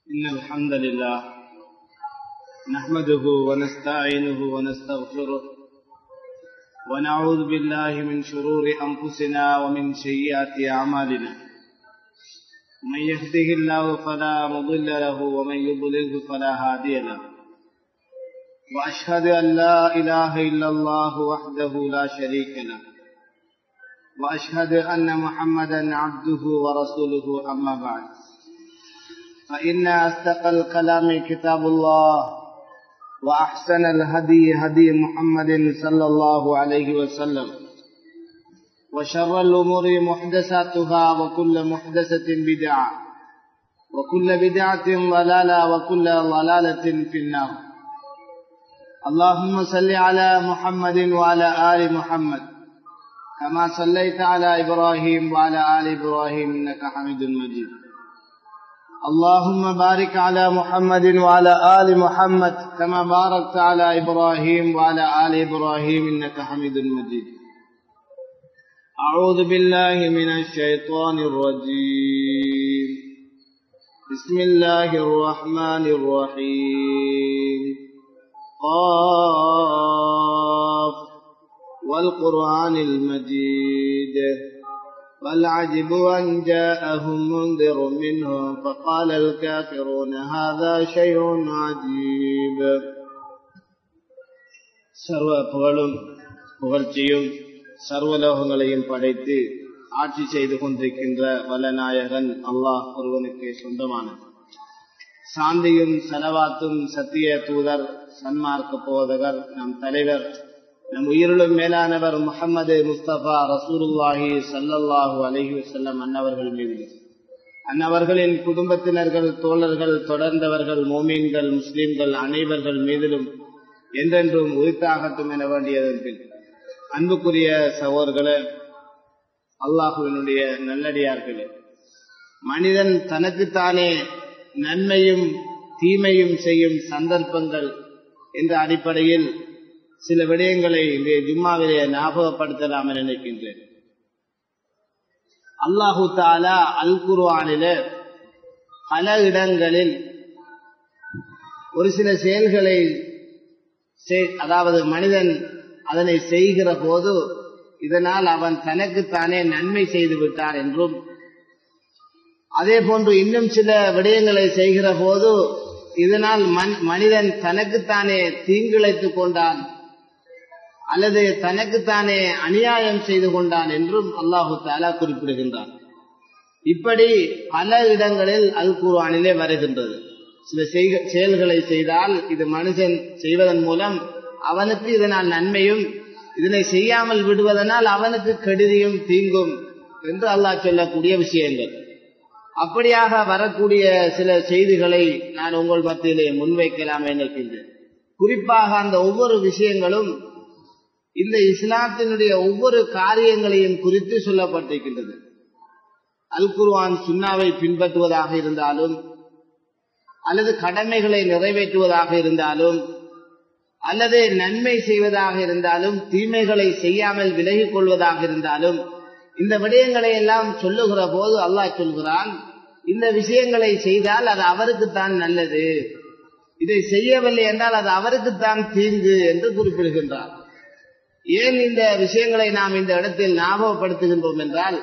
إن الحمد لله نحمده ونستعينه ونستغفره ونعوذ بالله من شرور أنفسنا ومن سيئات أعمالنا من يهده الله فلا مضل له ومن يضلله فلا هادي له وأشهد أن لا إله إلا الله وحده لا شريك له وأشهد أن محمدا عبده ورسوله أما بعد فإن أصدق الكلام كتاب الله وأحسن الهدي هدي محمد صلى الله عليه وسلم وشر الأمور محدثاتها وكل محدثة بدعة وكل بدعة ضلالة وكل ضلالة في النار اللهم صل على محمد وعلى آل محمد كما صليت على إبراهيم وعلى آل إبراهيم إنك حميد مجيد اللهم بارك على محمد وعلى آل محمد كما باركت على إبراهيم وعلى آل إبراهيم إنك حميد مجيد أعوذ بالله من الشيطان الرجيم بسم الله الرحمن الرحيم قاف والقرآن المجيد بل عجبوا أن جاءهم منذر منهم فقال الكافرون هذا شيء عجيب சர்வ புகழும் புகழ்ச்சியும் சர்வலோகங்களையும் படைத்து ஆட்சி செய்து கொண்டிருக்கின்ற வல்லநாயகன் அல்லாஹ் ஒருவனுக்கு சொந்தமானது சாந்தியும் செலவாத்தும் சத்திய தூதர் சன்மார்க்க போதகர் நம் தலைவர் நம் உயிரிலும் மேலானவர் முகமது முஸ்தபா ரசூலுல்லாஹி சல்லல்லாஹு அலஹி வசல்லம் அன்னவர்கள் மீது அன்னவர்களின் குடும்பத்தினர்கள் தோழர்கள் தொடர்ந்தவர்கள் மோமீன்கள் முஸ்லிம்கள் அனைவர்கள் மீதிலும் என்றென்றும் உரித்தாகட்டும் என வேண்டியதற்கு அன்புக்குரிய சகோதர்களே அல்லாஹுவினுடைய நல்லடியார்களே மனிதன் தனக்குத்தானே நன்மையும் தீமையும் செய்யும் சந்தர்ப்பங்கள் என்ற அடிப்படையில் சில விடயங்களை இங்கே ஜும்மாவிலே ஞாபகப்படுத்தலாம் என நினைக்கின்றேன் அல்லாஹு தாலா அல் குர்வானில பல இடங்களில் ஒரு சில செயல்களை அதாவது மனிதன் அதனை செய்கிற போது இதனால் அவன் தனக்குத்தானே நன்மை செய்து விட்டார் என்றும் அதே போன்று இன்னும் சில விடயங்களை செய்கிற போது இதனால் மனிதன் தனக்குத்தானே தீங்கிழைத்துக் கொண்டான் அல்லது தனக்குத்தானே அநியாயம் செய்து கொண்டான் என்றும் அல்லாஹு தாலா குறிப்பிடுகின்றான் இப்படி பல இடங்களில் அல் குர்வானிலே வருகின்றது சில செயல்களை செய்தால் இது மனுஷன் செய்வதன் மூலம் அவனுக்கு இதனால் நன்மையும் இதனை செய்யாமல் விடுவதனால் அவனுக்கு கெடுதியும் தீங்கும் என்று அல்லாஹ் சொல்லக்கூடிய விஷயங்கள் அப்படியாக வரக்கூடிய சில செய்திகளை நான் உங்கள் மத்தியிலே முன்வைக்கலாம் நினைக்கின்றேன் குறிப்பாக அந்த ஒவ்வொரு விஷயங்களும் இந்த இஸ்லாத்தினுடைய ஒவ்வொரு காரியங்களையும் குறித்து சொல்லப்பட்டிருக்கின்றது அல் குர்வான் சுன்னாவை பின்பற்றுவதாக இருந்தாலும் அல்லது கடமைகளை நிறைவேற்றுவதாக இருந்தாலும் அல்லது நன்மை செய்வதாக இருந்தாலும் தீமைகளை செய்யாமல் விலகிக் கொள்வதாக இருந்தாலும் இந்த விடயங்களை எல்லாம் சொல்லுகிற போது அல்லாஹ் சொல்கிறான் இந்த விஷயங்களை செய்தால் அது அவருக்குத்தான் நல்லது இதை செய்யவில்லை என்றால் அது அவருக்குத்தான் தீங்கு என்று குறிப்பிடுகின்றார் ஏன் இந்த விஷயங்களை நாம் இந்த இடத்தில் ஞாபகப்படுத்துகின்றோம் என்றால்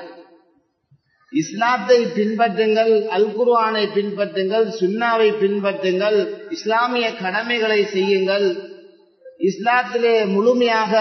இஸ்லாத்தை பின்பற்றுங்கள் அல் குர்ஆனை பின்பற்றுங்கள் சுன்னாவை பின்பற்றுங்கள் இஸ்லாமிய கடமைகளை செய்யுங்கள் இஸ்லாத்திலே முழுமையாக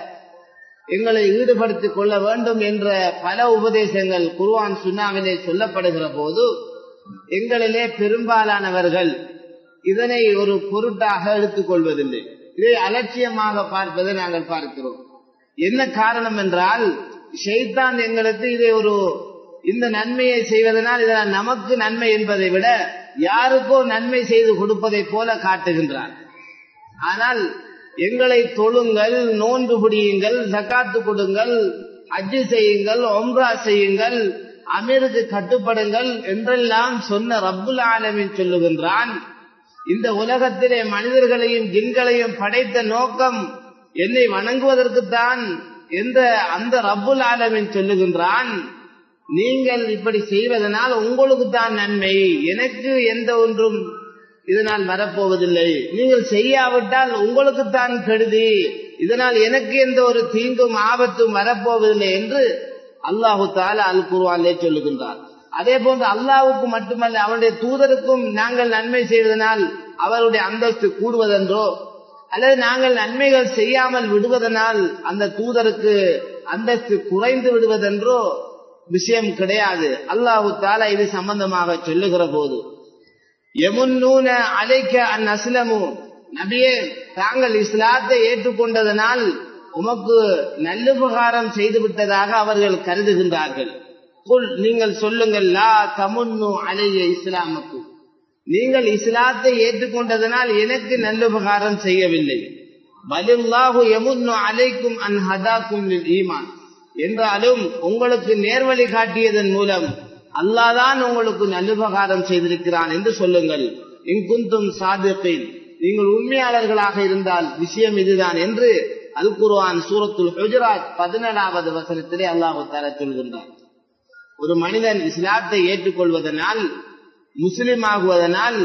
எங்களை ஈடுபடுத்திக் கொள்ள வேண்டும் என்ற பல உபதேசங்கள் குர்ஆன் சுன்னாவிலே சொல்லப்படுகிற போது எங்களிலே பெரும்பாலானவர்கள் இதனை ஒரு பொருட்டாக எடுத்துக் கொள்வதில்லை இதை அலட்சியமாக பார்ப்பதை நாங்கள் பார்க்கிறோம் என்ன காரணம் என்றால் ஷெய்தான் எங்களுக்கு இதை ஒரு இந்த நன்மையை செய்வதனால் இதனால் நமக்கு நன்மை என்பதை விட யாருக்கோ நன்மை செய்து கொடுப்பதை போல காட்டுகின்றார் ஆனால் எங்களை தொழுங்கள் நோன்பு பிடியுங்கள் சக்காத்து கொடுங்கள் அஜு செய்யுங்கள் ஒம்ரா செய்யுங்கள் அமீருக்கு கட்டுப்படுங்கள் என்றெல்லாம் சொன்ன ரப்புல் ஆலமின் சொல்லுகின்றான் இந்த உலகத்திலே மனிதர்களையும் ஜின்களையும் படைத்த நோக்கம் என்னை வணங்குவதற்குத்தான் என்ற அந்த ரப்புல் ஆலமின் சொல்லுகின்றான் நீங்கள் இப்படி செய்வதனால் உங்களுக்கு தான் நன்மை எனக்கு எந்த ஒன்றும் இதனால் வரப்போவதில்லை நீங்கள் செய்யாவிட்டால் உங்களுக்கு தான் கெடுதி இதனால் எனக்கு எந்த ஒரு தீங்கும் ஆபத்தும் வரப்போவதில்லை என்று அல்லாஹு தால அல் குருவானிலே சொல்லுகின்றார் அதே போன்று அல்லாவுக்கு மட்டுமல்ல அவருடைய தூதருக்கும் நாங்கள் நன்மை செய்வதனால் அவருடைய அந்தஸ்து கூடுவதென்றோ அல்லது நாங்கள் நன்மைகள் செய்யாமல் விடுவதனால் அந்த தூதருக்கு அந்தஸ்து குறைந்து விடுவதென்றோ விஷயம் கிடையாது அல்லாஹு தாலா இது சம்பந்தமாக சொல்லுகிற போது எமுன்னூன அலைக்க அந் அஸ்லமு நபியே தாங்கள் இஸ்லாத்தை ஏற்றுக்கொண்டதனால் உமக்கு நல்லுபகாரம் செய்து விட்டதாக அவர்கள் கருதுகின்றார்கள் புல் நீங்கள் சொல்லுங்கள் லா தமுன்னு அலைய இஸ்லாமுக்கு நீங்கள் இஸ்லாத்தை ஏற்றுக்கொண்டதனால் எனக்கு நல்லுபகாரம் செய்யவில்லை பலுல்லாஹு எமுன்னு அலைக்கும் அன் ஹதாக்கும் ஈமான் என்றாலும் உங்களுக்கு நேர்வழி காட்டியதன் மூலம் அல்லாதான் உங்களுக்கு நல்லுபகாரம் செய்திருக்கிறான் என்று சொல்லுங்கள் இங்குந்தும் சாதிப்பில் நீங்கள் உண்மையாளர்களாக இருந்தால் விஷயம் இதுதான் என்று அல் குருவான் சூரத்துல் ஹுஜராத் பதினேழாவது வசனத்திலே அல்லாஹு தார சொல்கின்றார் ஒரு மனிதன் இஸ்லாத்தை ஏற்றுக்கொள்வதனால் முஸ்லிம் ஆகுவதனால்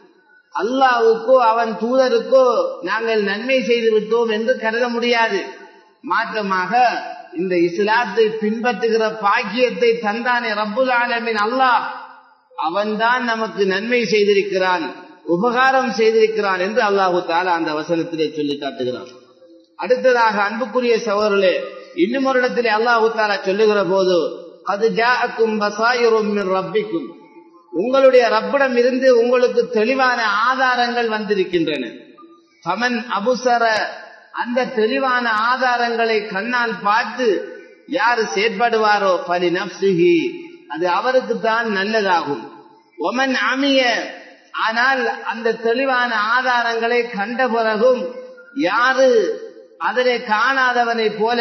அல்லாவுக்கோ அவன் தூதருக்கோ நாங்கள் நன்மை செய்து விட்டோம் என்று கருத முடியாது மாற்றமாக இந்த இஸ்லாத்தை பின்பற்றுகிற பாக்கியத்தை தந்தானே ரப்புல் ஆலமின் அல்லாஹ் அவன்தான் நமக்கு நன்மை செய்திருக்கிறான் உபகாரம் செய்திருக்கிறான் என்று அல்லாஹு தாலா அந்த வசனத்திலே சொல்லி காட்டுகிறான் அடுத்ததாக அன்புக்குரிய சவர்களே இன்னும் ஒரு இடத்திலே அல்லாஹு தாலா சொல்லுகிற போது அது ஜாக்கும் பசாயிரும் ரப்பிக்கும் உங்களுடைய ரப்பிடம் இருந்து உங்களுக்கு தெளிவான ஆதாரங்கள் வந்திருக்கின்றன பமன் அபுசர அந்த தெளிவான ஆதாரங்களை கண்ணால் பார்த்து யாரு செயற்படுவாரோ பலி நப்சுகி அது அவருக்கு தான் நல்லதாகும் ஒமன் அமிய ஆனால் அந்த தெளிவான ஆதாரங்களை கண்ட பிறகும் யாரு அதனை காணாதவனை போல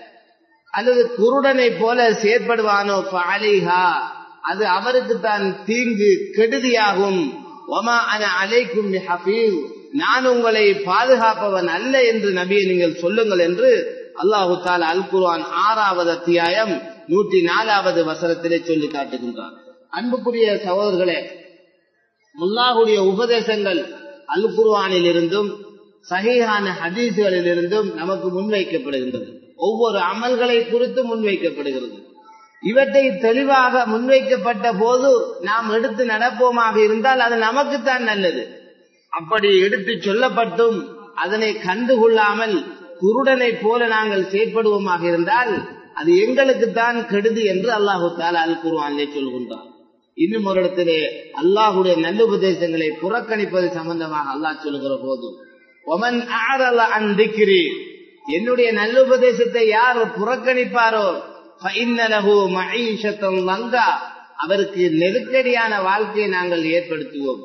அல்லது குருடனை போல செயற்படுவானோ பாலிஹா அது அவருக்கு தான் தீங்கு கெடுதியாகும் ஒமா அன அலைக்கும் ஹபீவ் நான் உங்களை பாதுகாப்பவன் அல்ல என்று நபியை நீங்கள் சொல்லுங்கள் என்று அல்லாஹு தால் அல் குர்ஆன் ஆறாவது அத்தியாயம் நூற்றி நாலாவது வசனத்திலே சொல்லி காட்டுகின்றார் அன்புக்குரிய சகோதரர்களே முல்லாஹுடைய உபதேசங்கள் அல் குர்ஆனில் இருந்தும் சஹீஹான ஹதீஸ்களில் இருந்தும் நமக்கு முன்வைக்கப்படுகின்றது ஒவ்வொரு அமல்களை குறித்து முன்வைக்கப்படுகிறது இவற்றை தெளிவாக முன்வைக்கப்பட்ட போது நாம் எடுத்து நடப்போமாக இருந்தால் அது நமக்குத்தான் நல்லது அப்படி எடுத்து சொல்லப்பட்டும் அதனை கண்டுகொள்ளாமல் குருடனை போல நாங்கள் செயற்படுவோமாக இருந்தால் அது எங்களுக்குத்தான் கெடுதி என்று அல்லாஹு தாலா அல் குருவானிலே சொல்கின்றார் இன்னும் ஒரு இடத்திலே அல்லாஹுடைய நல்லுபதேசங்களை புறக்கணிப்பது சம்பந்தமாக அல்லாஹ் சொல்லுகிற போது ஒமன் ஆரல அந்திக்கிரி என்னுடைய நல்லுபதேசத்தை யார் புறக்கணிப்பாரோ லங்கா அவருக்கு நெருக்கடியான வாழ்க்கையை நாங்கள் ஏற்படுத்துவோம்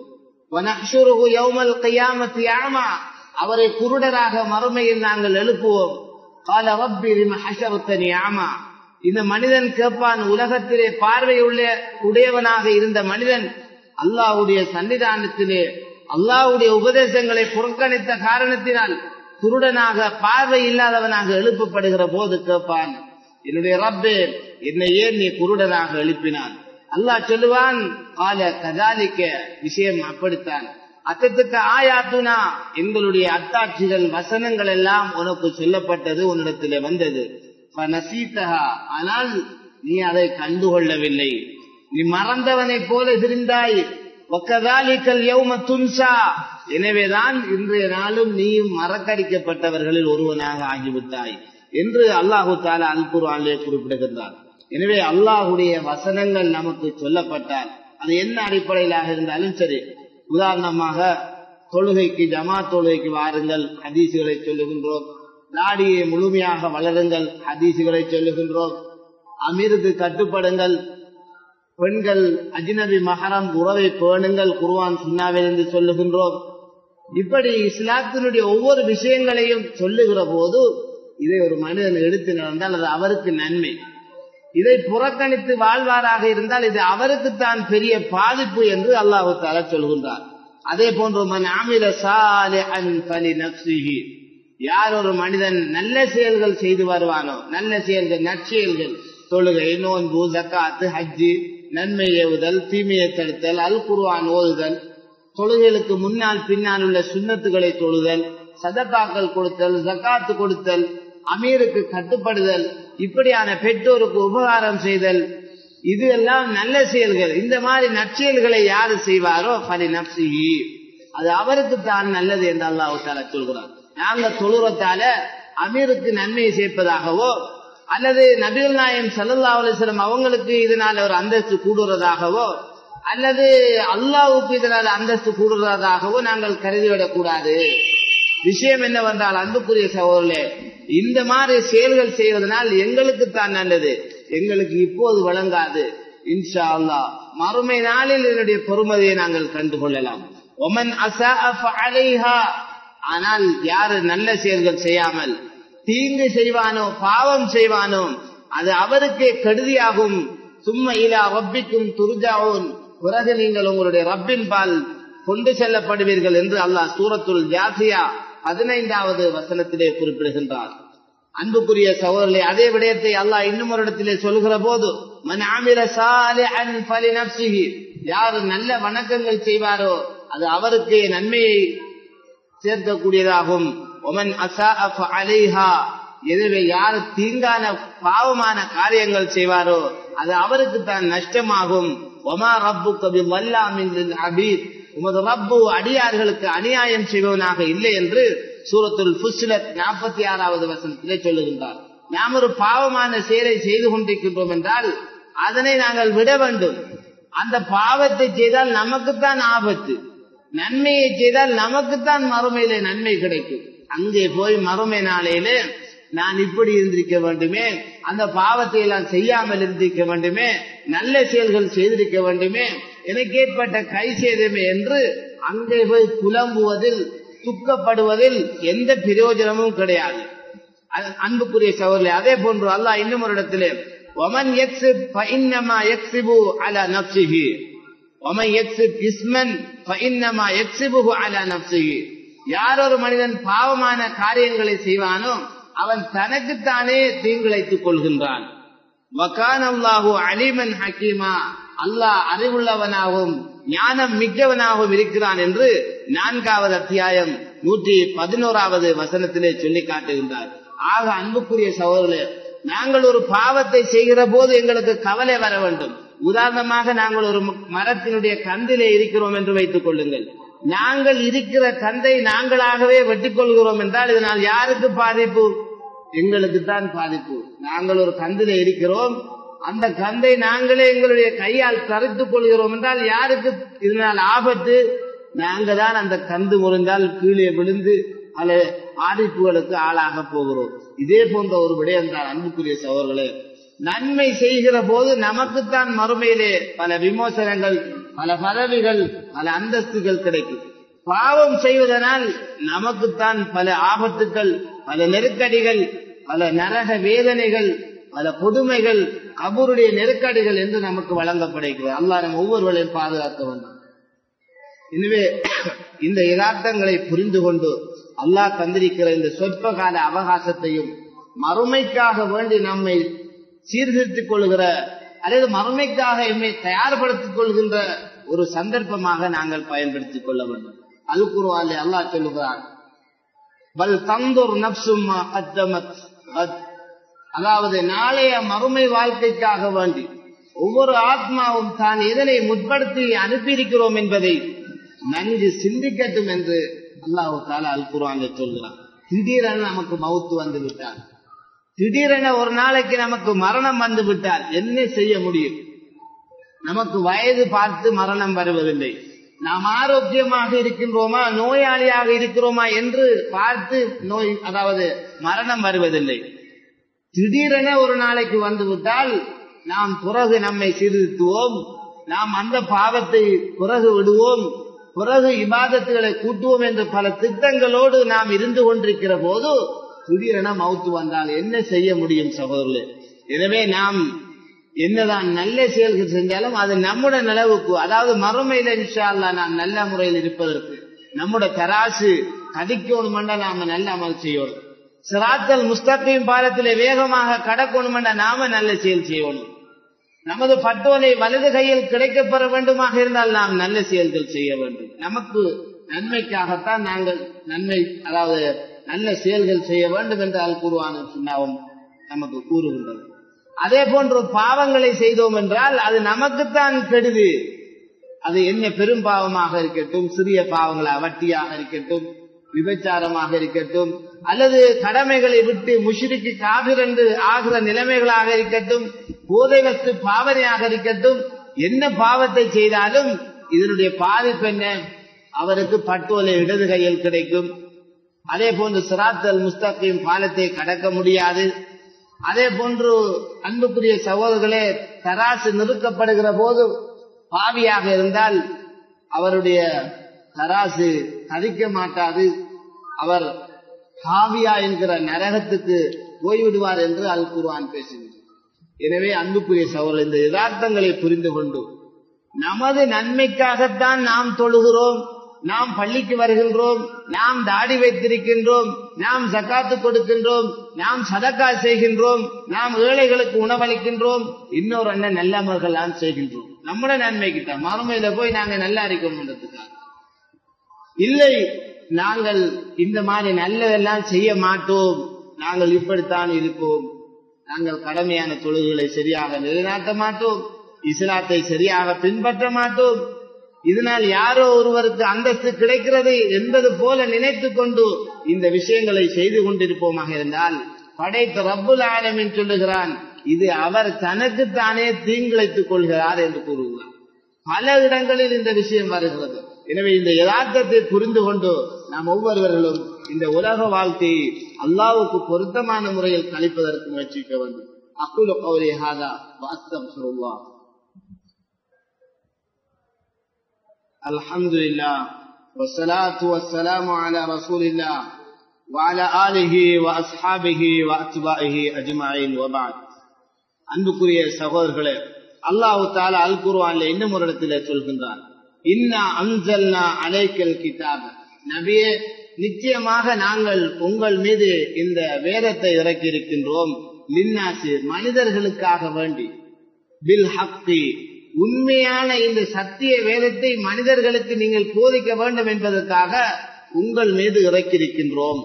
அவரை குருடராக மறுமையில் நாங்கள் எழுப்புவோம் கால ரப்பி ஆமா இந்த மனிதன் கேட்பான் உலகத்திலே பார்வையுள்ள உடையவனாக இருந்த மனிதன் அல்லாஹுடைய சன்னிதானத்திலே அல்லாஹுடைய உபதேசங்களை புறக்கணித்த காரணத்தினால் குருடனாக பார்வை இல்லாதவனாக எழுப்பப்படுகிற போது கேட்பான் என்னுடைய ரப்பே என்னை ஏன் நீ குருடனாக எழுப்பினான் அல்லாஹ் சொல்லுவான் கால கதாலிக்க விஷயம் அப்படித்தான் அத்தத்துக்கு ஆயாத்துனா எங்களுடைய அத்தாட்சிகள் வசனங்கள் எல்லாம் உனக்கு சொல்லப்பட்டது உன்னிடத்திலே வந்தது ஆனால் நீ அதை கண்டுகொள்ளவில்லை நீ மறந்தவனைப் போல இருந்தாய் ஒக்கதாலிக்கல் யௌம துன்சா எனவேதான் இன்றைய நாளும் நீயும் மறக்கடிக்கப்பட்டவர்களில் ஒருவனாக ஆகிவிட்டாய் என்று அல்லாஹு தாலா அல் குர்ஆனிலே குறிப்பிடுகின்றார் எனவே அல்லாஹுடைய வசனங்கள் நமக்கு சொல்லப்பட்டால் அது என்ன அடிப்படையிலாக இருந்தாலும் சரி உதாரணமாக தொழுகைக்கு ஜமா தொழுகைக்கு வாருங்கள் ஹதீசுகளை சொல்லுகின்றோம் தாடியை முழுமையாக வளருங்கள் ஹதீசுகளை சொல்லுகின்றோம் அமீருக்கு கட்டுப்படுங்கள் பெண்கள் அஜினபி மகரம் உறவை பேணுங்கள் குருவான் சுண்ணாவில் என்று சொல்லுகின்றோம் இப்படி இஸ்லாத்தினுடைய ஒவ்வொரு விஷயங்களையும் சொல்லுகிற போது இதை ஒரு மனிதன் எடுத்து நடந்தால் அது அவருக்கு நன்மை இதை புறக்கணித்து வாழ்வாராக இருந்தால் இது அவருக்குத்தான் பெரிய பாதிப்பு என்று அல்லாஹு தாலா சொல்கின்றார் அதே போன்று மன் ஆமில சாலிஹன் ஃபலி நஃப்ஸிஹி யார் ஒரு மனிதன் நல்ல செயல்கள் செய்து வருவானோ நல்ல செயல்கள் நற்செயல்கள் தொழுகை நோன்பு ஜக்காத்து ஹஜ்ஜி நன்மை ஏவுதல் தீமையை தடுத்தல் அல் குர்ஆன் ஓதுதல் தொழுகைகளுக்கு முன்னால் பின்னால் உள்ள சுண்ணத்துகளை தொழுதல் சதக்காக்கள் கொடுத்தல் ஜக்காத்து கொடுத்தல் அமீருக்கு கட்டுப்படுதல் இப்படியான பெற்றோருக்கு உபகாரம் செய்தல் இது எல்லாம் நல்ல செயல்கள் இந்த மாதிரி நற்செயல்களை யாரு செய்வாரோ பலி நப்சிஹி அது அவருக்கு தான் நல்லது என்று அல்லாஹு தாலா சொல்கிறார் நாங்க தொழுறத்தால அமீருக்கு நன்மையை சேர்ப்பதாகவோ அல்லது நபிகள் நாயம் சல்லா அலிஸ்லம் அவங்களுக்கு இதனால ஒரு அந்தஸ்து கூடுறதாகவோ அல்லது அல்லாவுக்கு இதனால் அந்தஸ்து கூடுறதாகவோ நாங்கள் கருதிவிடக் கூடாது விஷயம் என்னவென்றால் அன்புக்குரிய சகோதரர்களே இந்த மாதிரி செயல்கள் செய்வதனால் எங்களுக்கு தான் நல்லது எங்களுக்கு இப்போது வழங்காது இன்ஷா அல்லா மறுமை நாளில் இதனுடைய பொறுமதியை நாங்கள் கண்டுகொள்ளலாம் ஒமன் அசா ஆனால் யாரு நல்ல செயல்கள் செய்யாமல் தீங்கு செய்வானோ பாவம் செய்வானோ அது அவருக்கே கெடுதியாகும் சும்மா இலா ரப்பிக்கும் துருஜாவோன் பிறகு நீங்கள் உங்களுடைய ரப்பின் பால் கொண்டு செல்லப்படுவீர்கள் என்று அல்லாஹ் சூரத்துல் ஜாசியா பதினைந்தாவது வசனத்திலே குறிப்பிடுகின்றார் அன்புக்குரிய சகோதரர்களே அதே விடயத்தை அல்லாஹ் இன்னும் ஒரு இடத்திலே சொல்கிற போது மன் ஆமிர சாலிஹன் ஃபலி நஃப்ஸிஹி யார் நல்ல வணக்கங்கள் செய்வாரோ அது அவருக்கு நன்மையை சேர்க்கக்கூடியதாகும் ஒமன் அசா அலைஹா எனவே யார் தீங்கான பாவமான காரியங்கள் செய்வாரோ அது அவருக்கு தான் நஷ்டமாகும் ஒமா ரப்பு கபி வல்லாமின் அபீத் உமது ரப்பு அடியார்களுக்கு அநியாயம் செய்வனாக இல்லை என்று சூரத்துல் புஸ்லத் நாற்பத்தி ஆறாவது வசனத்திலே சொல்லுகின்றார் நாம் ஒரு பாவமான செயலை செய்து கொண்டிருக்கின்றோம் என்றால் அதனை நாங்கள் விட வேண்டும் அந்த பாவத்தை செய்தால் நமக்குத்தான் ஆபத்து நன்மையை செய்தால் நமக்குத்தான் மறுமையிலே நன்மை கிடைக்கும் அங்கே போய் மறுமை நாளையிலே நான் இப்படி இருந்திருக்க வேண்டுமே அந்த பாவத்தை எல்லாம் செய்யாமல் இருந்திருக்க வேண்டுமே நல்ல செயல்கள் செய்திருக்க வேண்டுமே எனக்கு ஏற்பட்ட கை சேதமே என்று அங்கே போய் புலம்புவதில் துக்கப்படுவதில் எந்த பிரயோஜனமும் கிடையாது அன்புக்குரிய சவர்களே அதே போன்று அல்லாஹ் இன்னும் ஒரு இடத்திலே ஒமன் எக்ஸிப் ஃபஇன்னமா எக்ஸிபு அலா நப்சிஹி ஒமன் எக்ஸிப் இஸ்மன் ஃபஇன்னமா எக்ஸிபுஹு அலா நப்சிஹி யார் ஒரு மனிதன் பாவமான காரியங்களை செய்வானோ அவன் தனக்குத்தானே தீங்கிழைத்துக் கொள்கின்றான் வகான் அல்லாஹு அலிமன் ஹக்கீமா அல்லாஹ் அறிவுள்ளவனாகவும் ஞானம் மிக்கவனாகவும் இருக்கிறான் என்று நான்காவது அத்தியாயம் நூற்றி பதினோராவது வசனத்திலே சொல்லி காட்டுகின்றார் ஆக அன்புக்குரிய சகோதரர்களே நாங்கள் ஒரு பாவத்தை செய்கிற போது எங்களுக்கு கவலை வர வேண்டும் உதாரணமாக நாங்கள் ஒரு மரத்தினுடைய கந்திலே இருக்கிறோம் என்று வைத்துக் கொள்ளுங்கள் நாங்கள் இருக்கிற கந்தை நாங்களாகவே வெட்டிக் கொள்கிறோம் என்றால் இதனால் யாருக்கு பாதிப்பு எங்களுக்கு தான் பாதிப்பு நாங்கள் ஒரு கந்தில இருக்கிறோம் அந்த கந்தை நாங்களே எங்களுடைய கையால் தரைத்துக் கொள்கிறோம் என்றால் யாருக்கு இதனால் ஆபத்து நாங்க தான் அந்த கந்து முறிந்தால் கீழே விழுந்து பல பாதிப்புகளுக்கு ஆளாக போகிறோம் இதே போன்ற ஒரு விடயம் தான் அன்புக்குரிய சவர்களே நன்மை செய்கிற போது நமக்குத்தான் மறுமையிலே பல விமோசனங்கள் பல பதவிகள் பல அந்தஸ்துகள் கிடைக்கும் பாவம் செய்வதனால் நமக்குத்தான் பல ஆபத்துக்கள் பல நெருக்கடிகள் பல நரக வேதனைகள் பல கொடுமைகள் கபூருடைய நெருக்கடிகள் என்று நமக்கு வழங்கப்படுகிறது அல்லாஹ் நம்ம ஒவ்வொருவரையும் பாதுகாக்க வேண்டும் எனவே இந்த யதார்த்தங்களை புரிந்து கொண்டு அல்லாஹ் தந்திருக்கிற இந்த சொற்ப கால அவகாசத்தையும் மறுமைக்காக வேண்டி நம்மை சீர்திருத்திக் கொள்கிற அல்லது மறுமைக்காக எம்மை தயார்படுத்திக் கொள்கின்ற ஒரு சந்தர்ப்பமாக நாங்கள் பயன்படுத்திக் கொள்ள வேண்டும் அது குருவாலே அல்லாஹ் சொல்லுகிறார் பல் தந்தூர் நப்சும் அதாவது நாளைய மறுமை வாழ்க்கைக்காக வேண்டி ஒவ்வொரு ஆத்மாவும் தான் எதனை முற்படுத்தி அனுப்பியிருக்கிறோம் என்பதை நன்கு சிந்திக்கட்டும் என்று அல்லாஹு தாலா அல் குரான் சொல்கிறார் திடீரென நமக்கு மவுத்து வந்து விட்டார் திடீரென ஒரு நாளைக்கு நமக்கு மரணம் வந்து விட்டால் என்ன செய்ய முடியும் நமக்கு வயது பார்த்து மரணம் வருவதில்லை நாம் ஆரோக்கியமாக இருக்கின்றோமா நோயாளியாக இருக்கிறோமா என்று பார்த்து நோய் அதாவது மரணம் வருவதில்லை திடீரென ஒரு நாளைக்கு வந்துவிட்டால் நாம் பிறகு நம்மை சீர்திருத்துவோம் நாம் அந்த பாவத்தை பிறகு விடுவோம் பிறகு இபாதத்துகளை கூட்டுவோம் என்று பல திட்டங்களோடு நாம் இருந்து கொண்டிருக்கிற போது திடீரென மவுத்து வந்தால் என்ன செய்ய முடியும் சகோதரர்களே எனவே நாம் என்னதான் நல்ல செயல்கள் செஞ்சாலும் அது நம்முடைய நிலவுக்கு அதாவது மறுமையில இன்ஷா அல்லா நாம் நல்ல முறையில் இருப்பதற்கு நம்முடைய தராசு கடிக்கணுமெண்டா நாம நல்ல அமல் செய்யணும் சிராத்தல் முஸ்தகையும் பாலத்திலே வேகமாக கடக்கணும் என்ற நாம நல்ல செயல் செய்யணும் நமது பட்டோலை வலது கையில் கிடைக்கப்பெற வேண்டுமாக இருந்தால் நாம் நல்ல செயல்கள் செய்ய வேண்டும் நமக்கு நன்மைக்காகத்தான் நாங்கள் நன்மை அதாவது நல்ல செயல்கள் செய்ய வேண்டும் என்று அல் குருவான சுண்ணாவும் நமக்கு கூறுகின்றது அதே போன்று பாவங்களை செய்தோம் என்றால் அது நமக்குத்தான் கெடுது அது என்ன பெரும் பாவமாக இருக்கட்டும் சிறிய பாவங்களா வட்டியாக இருக்கட்டும் விபச்சாரமாக இருக்கட்டும் அல்லது கடமைகளை விட்டு முஷிரிக்கு காபிர் என்று ஆகிற நிலைமைகளாக இருக்கட்டும் போதை வஸ்து பாவனையாக இருக்கட்டும் என்ன பாவத்தை செய்தாலும் இதனுடைய பாதிப்பு என்ன அவருக்கு பட்டோலை இடது கையில் கிடைக்கும் அதே போன்று சிராத்தல் முஸ்தகையும் பாலத்தை கடக்க முடியாது அதே போன்று அன்புக்குரிய சகோதரர்களே தராசு நிறுக்கப்படுகிற போது பாவியாக இருந்தால் அவருடைய தராசு கதிக்க மாட்டாது அவர் ஹாவியா என்கிற நரகத்துக்கு போய்விடுவார் என்று அல் குர்ஆன் பேசுகிறார் எனவே அன்புக்குரிய சகோதரர் இந்த யதார்த்தங்களை புரிந்து கொண்டு நமது நன்மைக்காகத்தான் நாம் தொழுகிறோம் நாம் பள்ளிக்கு வருகின்றோம் நாம் தாடி வைத்திருக்கின்றோம் நாம் சக்காத்து கொடுக்கின்றோம் நாம் சதக்கா செய்கின்றோம் நாம் ஏழைகளுக்கு உணவளிக்கின்றோம் இன்னொரு அண்ணன் நல்லமர்கள் நாம் செய்கின்றோம் நம்மட நன்மைக்கு தான் மறுமையில போய் நாங்க நல்லா இருக்கணுன்றதுக்காக இல்லை நாங்கள் இந்த மாதிரி நல்லதெல்லாம் செய்ய மாட்டோம் நாங்கள் இப்படித்தான் இருப்போம் நாங்கள் கடமையான தொழுகைகளை சரியாக நிலைநாட்ட மாட்டோம் இஸ்லாத்தை சரியாக பின்பற்ற மாட்டோம் இதனால் யாரோ ஒருவருக்கு அந்தஸ்து கிடைக்கிறது என்பது போல நினைத்து கொண்டு இந்த விஷயங்களை செய்து கொண்டிருப்போமாக இருந்தால் படைத்த ரப்புல் ஆலமின் சொல்லுகிறான் இது அவர் தனக்குத்தானே தீங்கிழைத்துக் கொள்கிறார் என்று கூறுகிறார் பல இடங்களில் இந்த விஷயம் வருகிறது எனவே இந்த யதார்த்தத்தை புரிந்து கொண்டு நாம் ஒவ்வொருவர்களும் இந்த உலக வாழ்க்கையை அல்லாவுக்கு பொருத்தமான முறையில் கழிப்பதற்கு முயற்சிக்க வேண்டும் அக்குல கௌரி ஹாதா வாஸ்தம் சொல்லுவா الحمد لله والصلاة والسلام على رسول الله وعلى آله وأصحابه وأتباعه أجمعين وبعد அன்புக்குரிய சகோதரர்களே அல்லாஹு தாலா அல் குர்ஆன்ல இன்னும் ஒரு இடத்துல சொல்கின்றான் இன்னா அன்சல்னா அலைக்கல் கிதாப் நபியே நிச்சயமாக நாங்கள் உங்கள் மீது இந்த வேதத்தை இறக்கி இருக்கின்றோம் லின்னாசு மனிதர்களுக்காக வேண்டி பில் ஹக்தி உண்மையான இந்த சத்திய வேதத்தை மனிதர்களுக்கு நீங்கள் போதிக்க வேண்டும் என்பதற்காக உங்கள் மீது இறக்கியிருக்கின்றோம்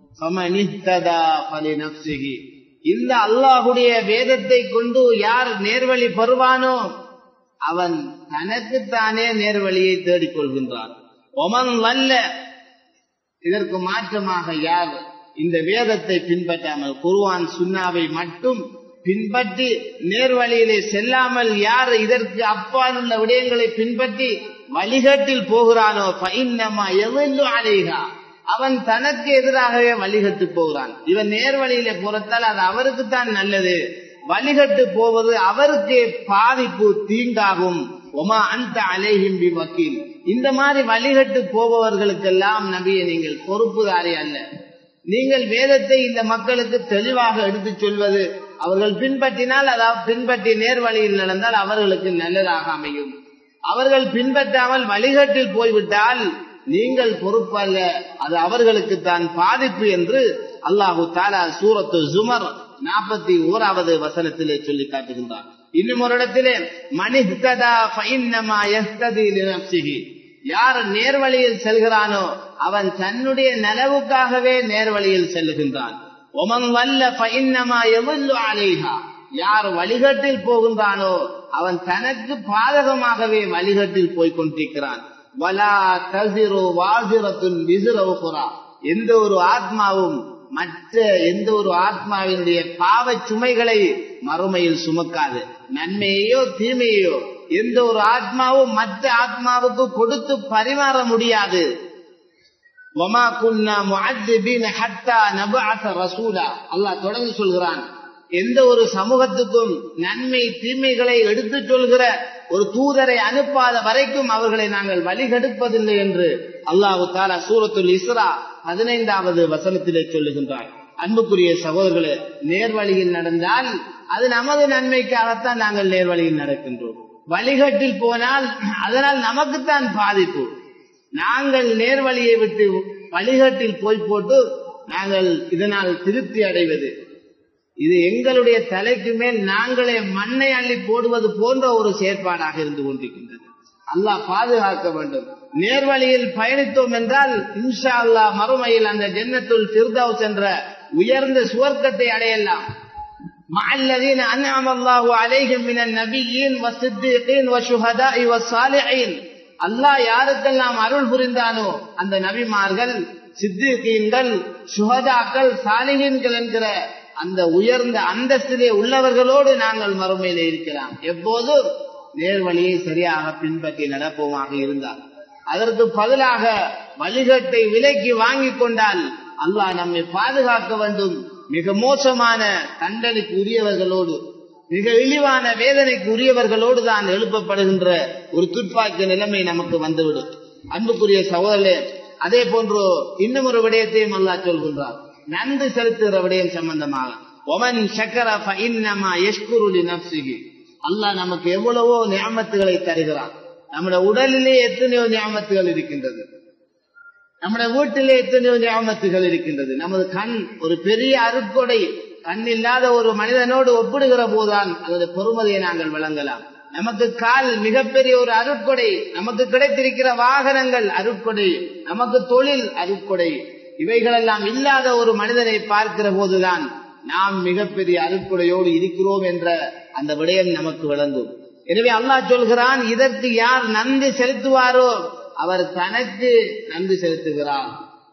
இந்த அல்லாஹுடைய வேதத்தை கொண்டு யார் நேர்வழி பெறுவானோ அவன் தனக்குத்தானே நேர்வழியை தேடிக் கொள்கின்றான் ஒமன் வல்ல இதற்கு மாற்றமாக யார் இந்த வேதத்தை பின்பற்றாமல் குருவான் சுண்ணாவை மட்டும் பின்பற்றி நேர்வழியிலே செல்லாமல் யார் இதற்கு அப்பால் உள்ள விடயங்களை பின்பற்றி வழிகட்டில் போகிறானோ பைன்னமா எவ்வளவு அலைகா அவன் தனக்கு எதிராகவே வழிகட்டு போகிறான் இவன் நேர்வழியில போறதால் அது அவருக்குத்தான் நல்லது வழிகட்டு போவது அவருக்கு பாதிப்பு தீங்காகும் ஒமா அந்த அலேஹிம்பி வக்கீல் இந்த மாதிரி வழிகட்டு போபவர்களுக்கெல்லாம் நபியை நீங்கள் பொறுப்புதாரி அல்ல நீங்கள் வேதத்தை இந்த மக்களுக்கு தெளிவாக எடுத்து சொல்வது அவர்கள் பின்பற்றினால் அதாவது பின்பற்றி நேர்வழியில் நடந்தால் அவர்களுக்கு நல்லதாக அமையும் அவர்கள் பின்பற்றாமல் வழிகட்டில் போய்விட்டால் நீங்கள் பொறுப்பல்ல அது அவர்களுக்கு தான் பாதிப்பு என்று அல்லாஹு தாலா சூரத்து ஜுமர் நாற்பத்தி ஓராவது வசனத்திலே சொல்லி காட்டுகின்றார் இன்னும் ஒரு இடத்திலே மனிதா யார் நேர்வழியில் செல்கிறானோ அவன் தன்னுடைய நலவுக்காகவே நேர்வழியில் செல்லுகின்றான் ஒமன் வல்ல பைன்னமா எவ்வளவு அலைகா யார் வழிகட்டில் போகின்றானோ அவன் தனக்கு பாதகமாகவே வழிகட்டில் போய் கொண்டிருக்கிறான் வலா தசிரோ வாசிரத்துன் விசிறவுகுறா எந்த ஒரு ஆத்மாவும் மற்ற எந்த ஒரு ஆத்மாவினுடைய பாவ சுமைகளை மறுமையில் சுமக்காது நன்மையையோ தீமையோ எந்த ஒரு ஆத்மாவும் மற்ற ஆத்மாவுக்கு கொடுத்து பரிமாற முடியாது அல்லாஹ் தொடர்ந்து சொல்கிறான் எந்த ஒரு சமூகத்துக்கும் நன்மை தீமைகளை எடுத்து சொல்கிற ஒரு தூதரை அனுப்பாத வரைக்கும் அவர்களை நாங்கள் வழிகெடுப்பதில்லை என்று அல்லாஹு தாலா சூரத்துல் இஸ்ரா பதினைந்தாவது வசனத்திலே சொல்லுகின்றார் அன்புக்குரிய சகோதரர்களே நேர்வழியில் நடந்தால் அது நமது நன்மைக்காகத்தான் நாங்கள் நேர்வழியில் நடக்கின்றோம் வழிகட்டில் போனால் அதனால் நமக்குத்தான் பாதிப்பு நாங்கள் நேர்வழியை விட்டு வழிகட்டில் போய் போட்டு நாங்கள் இதனால் திருப்தி அடைவது இது எங்களுடைய தலைக்கு மேல் நாங்களே மண்ணை அள்ளி போடுவது போன்ற ஒரு செயற்பாடாக இருந்து கொண்டிருக்கின்றது அல்லாஹ் பாதுகாக்க வேண்டும் நேர்வழியில் பயணித்தோம் என்றால் இன்ஷா அல்லாஹ் மறுமையில் அந்த ஜென்னத்துல் ஃபிர்தௌஸ் என்ற உயர்ந்த சுவர்க்கத்தை அடையலாம் مع الذين أنعم الله عليهم من النبيين والصديقين والشهداء والصالحين அல்லாஹ் யாருக்கெல்லாம் அருள் புரிந்தானோ அந்த நபிமார்கள் சித்திகீன்கள் சுகதாக்கள் சாலிகீன்கள் என்கிற அந்த உயர்ந்த அந்தஸ்திலே உள்ளவர்களோடு நாங்கள் மறுமையிலே இருக்கலாம் எப்போது நேர்வழியை சரியாக பின்பற்றி நடப்போமாக இருந்தால் அதற்கு பதிலாக வழிகட்டை விலைக்கு வாங்கி கொண்டால் அல்லாஹ் நம்மை பாதுகாக்க வேண்டும் மிக மோசமான தண்டனைக்கு உரியவர்களோடு மிக இழிவான வேதனைக்கு உரியவர்களோடு தான் எழுப்பப்படுகின்ற ஒரு துப்பாக்கிய நிலைமை நமக்கு வந்துவிடும் அன்புக்குரிய சகோதரே அதே போன்று இன்னும் ஒரு விடயத்தையும் அல்லாஹ் சொல்கின்றார் நன்றி செலுத்துகிற விடயம் சம்பந்தமாக ஒமன் சக்கர இன்னமா எஷ்குருளி நப்சிகி அல்லாஹ் நமக்கு எவ்வளவோ நியமத்துகளை தருகிறான் நம்முடைய உடலிலே எத்தனையோ நியமத்துகள் இருக்கின்றது நம்முடைய வீட்டிலே எத்தனையோ நியமத்துகள் இருக்கின்றது நமது கண் ஒரு பெரிய அருட்கொடை கண் இல்லாத ஒரு மனிதனோடு ஒப்பிடுகிற போதுதான் அதோட பொறுமதியை நாங்கள் வழங்கலாம் நமக்கு கால் மிகப்பெரிய ஒரு அருட்கொடை நமக்கு கிடைத்திருக்கிற வாகனங்கள் அருட்கொடை நமக்கு தொழில் அருட்கொடை இவைகளெல்லாம் இல்லாத ஒரு மனிதனை பார்க்கிற போதுதான் நாம் மிகப்பெரிய அருட்கொடையோடு இருக்கிறோம் என்ற அந்த விடயம் நமக்கு விளங்கும் எனவே அல்லாஹ் சொல்கிறான் இதற்கு யார் நன்றி செலுத்துவாரோ அவர் தனக்கு நன்றி செலுத்துகிறார்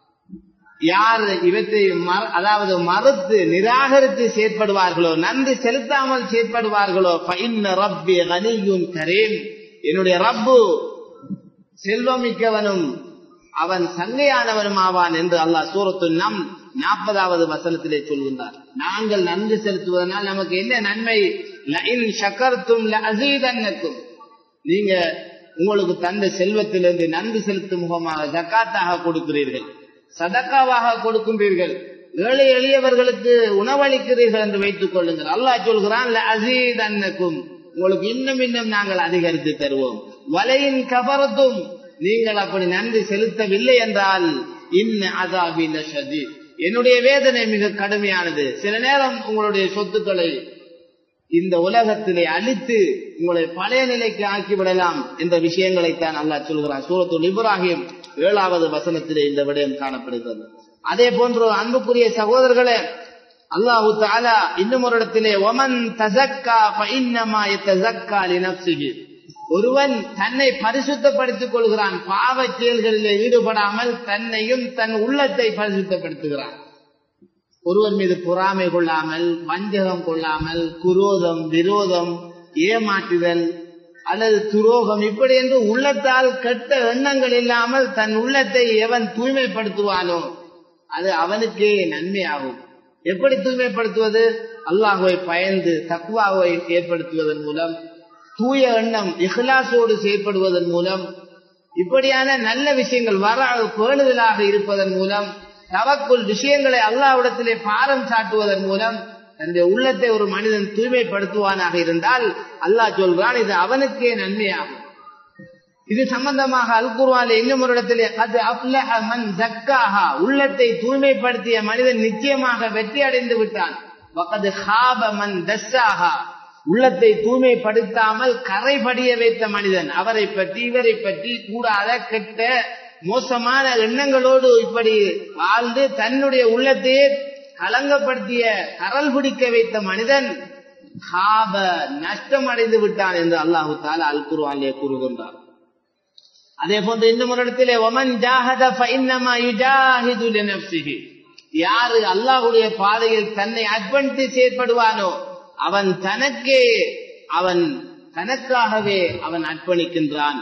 யார் இவற்றை அதாவது மறுத்து நிராகரித்து செயற்படுவார்களோ நன்றி செலுத்தாமல் செயற்படுவார்களோ ரப்பி கனியும் கரேம் என்னுடைய ரப்பு செல்வமிக்கவனும் அவன் சங்கையானவனும் ஆவான் என்று அல்லாஹ் சூரத்து நம் நாற்பதாவது வசனத்திலே சொல்கின்றார் நாங்கள் நன்றி செலுத்துவதனால் நமக்கு என்ன நன்மை சக்கர்த்தும் அசீதன்னுக்கும் நீங்க உங்களுக்கு தந்த செல்வத்திலிருந்து நன்றி செலுத்தும் முகமாக ஜக்காத்தாக கொடுக்கிறீர்கள் சதக்காவாக கொடுக்கின்றீர்கள் ஏழை எளியவர்களுக்கு உணவளிக்கிறீர்கள் என்று வைத்துக் கொள்ளுங்கள் அல்லாஹ் சொல்கிறான் அசீத் அன்னக்கும் உங்களுக்கு இன்னும் இன்னும் நாங்கள் அதிகரித்து தருவோம் வலையின் கபரத்தும் நீங்கள் அப்படி நன்றி செலுத்தவில்லை என்றால் இன்ன அதாபின் ஷதீத் என்னுடைய வேதனை மிக கடுமையானது சில நேரம் உங்களுடைய சொத்துக்களை இந்த உலகத்திலே அழித்து உங்களை பழைய நிலைக்கு ஆக்கிவிடலாம் என்ற விஷயங்களைத்தான் அல்லாஹ் சொல்கிறான் சூரத்துல் இப்ராஹிம் ஏழாவது வசனத்திலே இந்த விடயம் காணப்படுகிறது அதே போன்று அன்புக்குரிய சகோதரர்களே அல்லாஹு தாலா இன்னும் ஒரு இடத்திலே ஒமன் தசக்கா பைன்னமா தசக்கா லினப்சிகி ஒருவன் தன்னை பரிசுத்தப்படுத்திக் கொள்கிறான் பாவ செயல்களில் ஈடுபடாமல் தன்னையும் தன் உள்ளத்தை பரிசுத்தப்படுத்துகிறான் ஒருவன் மீது பொறாமை கொள்ளாமல் வஞ்சகம் கொள்ளாமல் குரோதம் விரோதம் ஏமாற்றுதல் அல்லது துரோகம் இப்படி என்று உள்ளத்தால் கெட்ட எண்ணங்கள் இல்லாமல் தன் உள்ளத்தை எவன் தூய்மைப்படுத்துவானோ அது அவனுக்கே நன்மையாகும் எப்படி தூய்மைப்படுத்துவது அல்லாஹுவை பயந்து தக்குவாவை ஏற்படுத்துவதன் மூலம் தூய எண்ணம் இஹ்லாசோடு செயற்படுவதன் மூலம் இப்படியான நல்ல விஷயங்கள் வர பேணுதலாக இருப்பதன் மூலம் தவக்குள் விஷயங்களை அல்லாவிடத்திலே பாரம் சாட்டுவதன் மூலம் தன்னுடைய உள்ளத்தை ஒரு மனிதன் தூய்மைப்படுத்துவானாக இருந்தால் அல்லாஹ் சொல்றான் இது அவனுக்கே நன்மையாகும் இது சம்பந்தமாக அல் குர்வானில் இன்னும் ஒரு இடத்திலே அது அப்லஹ மன் ஜக்காஹா உள்ளத்தை தூய்மைப்படுத்திய மனிதன் நிச்சயமாக வெற்றி அடைந்து விட்டான் வகது ஹாப மன் தஸ்ஸாஹா உள்ளத்தை தூய்மைப்படுத்தாமல் கரைபடிய வைத்த மனிதன் அவரை பற்றி இவரை பற்றி கூடாத கெட்ட மோசமான எண்ணங்களோடு இப்படி வாழ்ந்து தன்னுடைய உள்ளத்தையே கலங்கப்படுத்திய கரல் பிடிக்க வைத்த மனிதன் ஹாப நஷ்டம் அடைந்து விட்டான் என்று அல்லாஹு தாலா அல் குருவானிலே கூறுகின்றார் அதே போன்று இன்னும் ஒரு இடத்திலே ஒமன் ஜாஹத ஃபைன்னமா யுஜாஹிது லினஃப்ஸிஹி யாரு அல்லாஹ்வுடைய பாதையில் தன்னை அர்ப்பணித்து செயற்படுவானோ அவன் தனக்கே அவன் தனக்காகவே அவன் அர்ப்பணிக்கின்றான்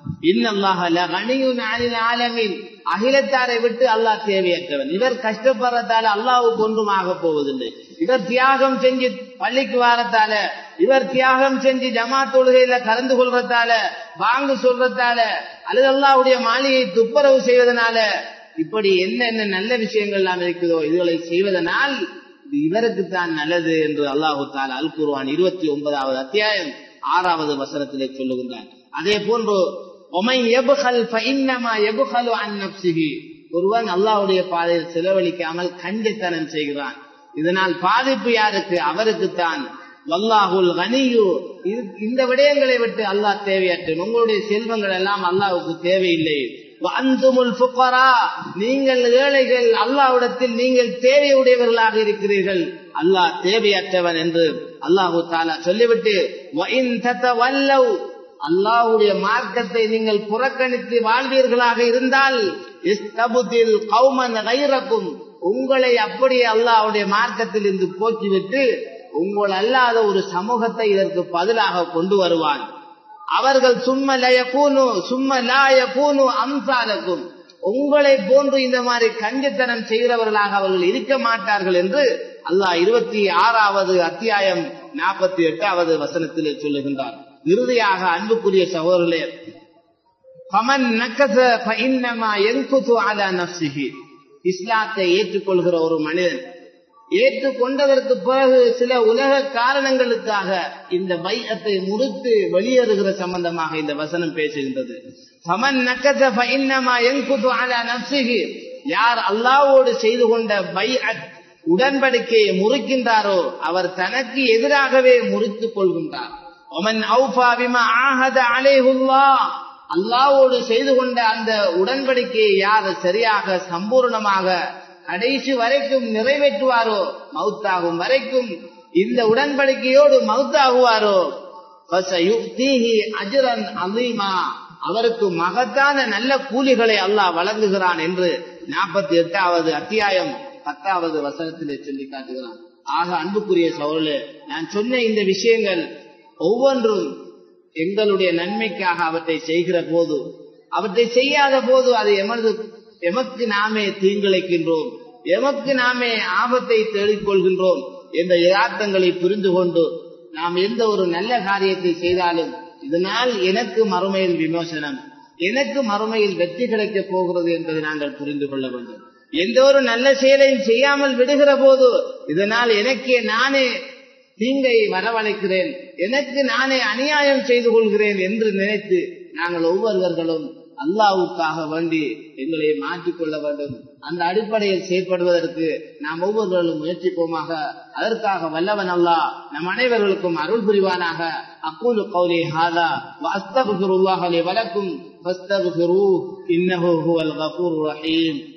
அகிலத்தாரை விட்டு அல்லாஹ் தேவையற்றவன் இவர் கஷ்டப்படுறதால அல்லாவுக்கு ஒன்றும் ஆக போவதில்லை இவர் தியாகம் செஞ்சு பள்ளிக்கு வாரத்தால இவர் தியாகம் செஞ்சு ஜமா தொழுகையில கலந்து கொள்றதால வாங்கு சொல்றதால அல்லது அல்லாவுடைய மாளிகை துப்புரவு செய்வதனால இப்படி என்னென்ன நல்ல விஷயங்கள் எல்லாம் இருக்குதோ இதுகளை செய்வதனால் இது இவருக்கு தான் நல்லது என்று அல்லாஹு தாலா அல் குர்வான் இருபத்தி ஒன்பதாவது அத்தியாயம் ஆறாவது வசனத்திலே சொல்லுகின்றான் அதே போன்று ஒருவன் அல்லாவுடைய பாதையில் செலவழிக்காமல் கண்டித்தனம் செய்கிறான் இதனால் பாதிப்பு யாருக்கு அவருக்குத்தான் வல்லாஹுல் கனியு இந்த விடயங்களை விட்டு அல்லாஹ் தேவையற்ற உங்களுடைய செல்வங்கள் எல்லாம் அல்லாவுக்கு தேவையில்லை அந்துமுல் புக்கரா நீங்கள் ஏழைகள் அல்லாவிடத்தில் நீங்கள் தேவையுடையவர்களாக இருக்கிறீர்கள் அல்லாஹ் தேவையற்றவன் என்று அல்லாஹு தாலா சொல்லிவிட்டு அல்லாஹுடைய மார்க்கத்தை நீங்கள் புறக்கணித்து வாழ்வீர்களாக இருந்தால் கௌமன் கைரக்கும் உங்களை அப்படியே அல்லாஹுடைய மார்க்கத்தில் இருந்து போக்கிவிட்டு உங்கள் அல்லாத ஒரு சமூகத்தை இதற்கு பதிலாக கொண்டு வருவான் அவர்கள் சும்ம லயக்கூனு சும்ம லாயக்கூனு அம்சாலக்கும் உங்களை போன்று இந்த மாதிரி கஞ்சத்தனம் செய்கிறவர்களாக அவர்கள் இருக்க மாட்டார்கள் என்று அல்லாஹ் இருபத்தி ஆறாவது அத்தியாயம் நாற்பத்தி எட்டாவது வசனத்திலே சொல்லுகின்றார் இறுதியாக அன்புக்குரிய சகோதரர்களே பமன் நக்கச இன்னமா எங்குது அலா நப்சிஹி இஸ்லாத்தை ஏற்றுக்கொள்கிற ஒரு மனிதன் ஏற்றுக்கொண்டதற்கு பிறகு சில உலக காரணங்களுக்காக இந்த வையத்தை முறித்து வெளியேறுகிற சம்பந்தமாக இந்த வசனம் பேசுகின்றது சமன் நக்கச இன்னமா எங்குது அலா நப்சிஹி யார் அல்லாவோடு செய்து கொண்ட பைஅத் உடன்படிக்கையை முறிக்கின்றாரோ அவர் தனக்கு எதிராகவே முறித்துக் கொள்கின்றார் ஒமன் அவுஃபா பிமா ஆஹத அலேஹுல்லா அல்லாவோடு செய்து கொண்ட அந்த உடன்படிக்கையை யார் சரியாக சம்பூர்ணமாக கடைசி வரைக்கும் நிறைவேற்றுவாரோ மவுத்தாகும் வரைக்கும் இந்த உடன்படிக்கையோடு மவுத்தாகுவாரோ அஜரன் அலீமா அவருக்கு மகத்தான நல்ல கூலிகளை அல்லாஹ் வழங்குகிறான் என்று நாற்பத்தி எட்டாவது அத்தியாயம் பத்தாவது வசனத்திலே சொல்லி காட்டுகிறான் ஆக அன்புக்குரிய சோழலே நான் சொன்ன இந்த விஷயங்கள் ஒவ்வொன்றும் எங்களுடைய நன்மைக்காக அவற்றை செய்கிற போது அவற்றை செய்யாத போது அது எமது எமக்கு நாமே தீங்கிழைக்கின்றோம் எமக்கு நாமே ஆபத்தை தேடிக்கொள்கின்றோம் என்ற யதார்த்தங்களை புரிந்து கொண்டு நாம் எந்த ஒரு நல்ல காரியத்தை செய்தாலும் இதனால் எனக்கு மறுமையில் விமோசனம் எனக்கு மறுமையில் வெற்றி கிடைக்கப் போகிறது என்பதை நாங்கள் புரிந்து கொள்ள வேண்டும் எந்த ஒரு நல்ல செயலையும் செய்யாமல் விடுகிற போது இதனால் எனக்கே நானே தீங்கை வரவழைக்கிறேன் எனக்கு நானே அநியாயம் செய்து கொள்கிறேன் என்று நினைத்து நாங்கள் ஒவ்வொருவர்களும் அல்லாவுக்காக வேண்டி எங்களை மாற்றிக்கொள்ள வேண்டும் அந்த அடிப்படையில் செயற்படுவதற்கு நாம் ஒவ்வொருவர்களும் முயற்சிப்போமாக அதற்காக வல்லவன் அல்லா நம் அனைவர்களுக்கும் அருள் புரிவானாக அக்கூலு கௌலி ஹாதா வஸ்தகுல்லாஹ் வலக்கும் ஃபஸ்தகுரு இன்னஹு ஹுவல் கஃபூர் ரஹீம்